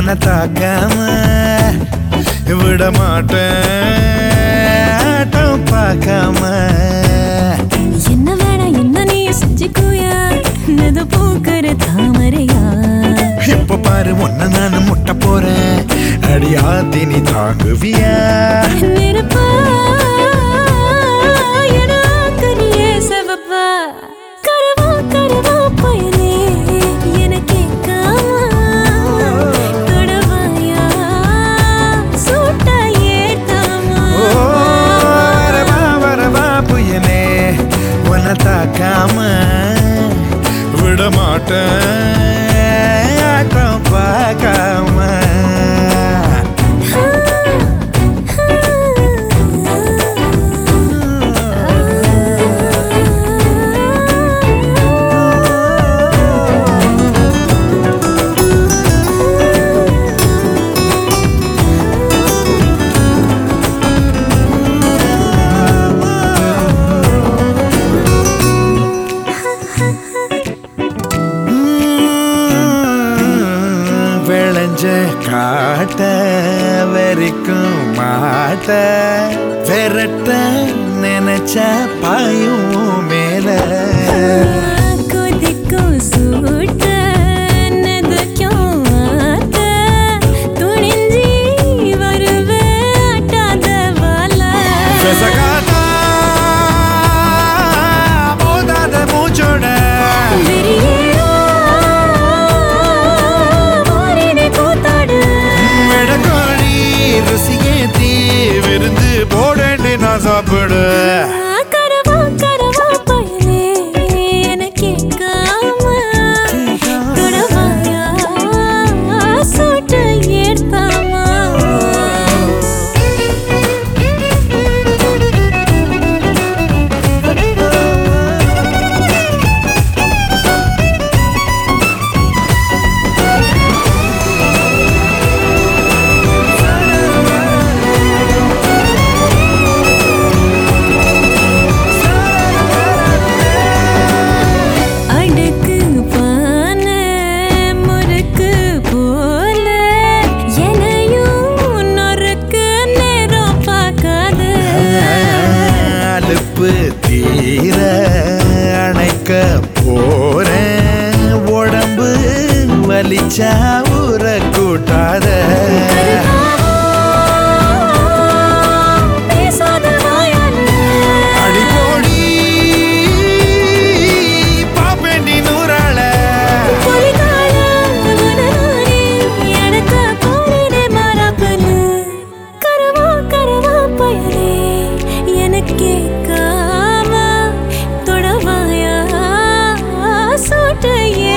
உன்னை தாக்காம விட மாட்டேன் ஆட்டம் பார்க்காம என்ன வேணா என்ன நீ செஞ்சுக்கோயா நது பூக்கிற தாமரையா இப்ப பாரு உன்னை நான் முட்ட போறேன் அடியாத்தி நீ தாங்குவியா நெருப்பா என ஆக்கறியே செவப்பா கரவா கரவா பயலே என கேட்காம தொடவாயா சூட்டா ஏத்தாமா ஓ வரவா வரவா புயலே உன்னை தாக்காம விட மாட்டேன் ஆட்டம் பார்க்காம உம், விளைஞ்ச காட்ட வெறிக்கும் மாட்ட விரட்ட நினைச்ச பாயும் மேல கொதிக்கும் சூட்ட நெதுக்கும் ஆத்த துணிஞ்சி வருவே ஆட்டாத வாழ விசகாதா, மோதாத மூச்சோட விடக்கோழி ருசியேத்தி விருந்து போடேண்டி நான் சாப்பிடு அடுக்கு பான முறுக்கு போல எனையும் நொறுக்கு நேரம் பார்க்காத அலுப்பு தீர அணைக்க போறேன் உடம்பு வலிச்சா ஊற கூட்டாத பேசாத வாயால அடிப்போடி பாப்பேண்டி நூறாள பொலிகால உனரானே எனக்கு போரினே மாறாப்பனு கரவா கரவா பயலே எனக்கு காம தொடவாயா சூட்ட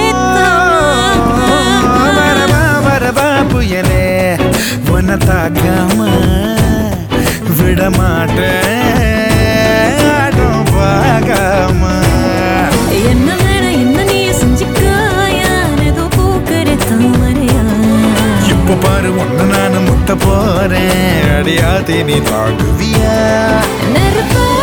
ஏத்தாமா வரவா வரவா புயலே உன்னை தாக்காம விட மாட்டேன் ஆட்டம் பார்க்காம என்ன வேணா என்ன நீ செஞ்சுக்காயா ஏதோ பூக்கிற தாமரையா இப்ப பாரு உன்னை நான் முட்ட போறேன் அடியாத்தி நீ தாங்குவியா நெருப்பா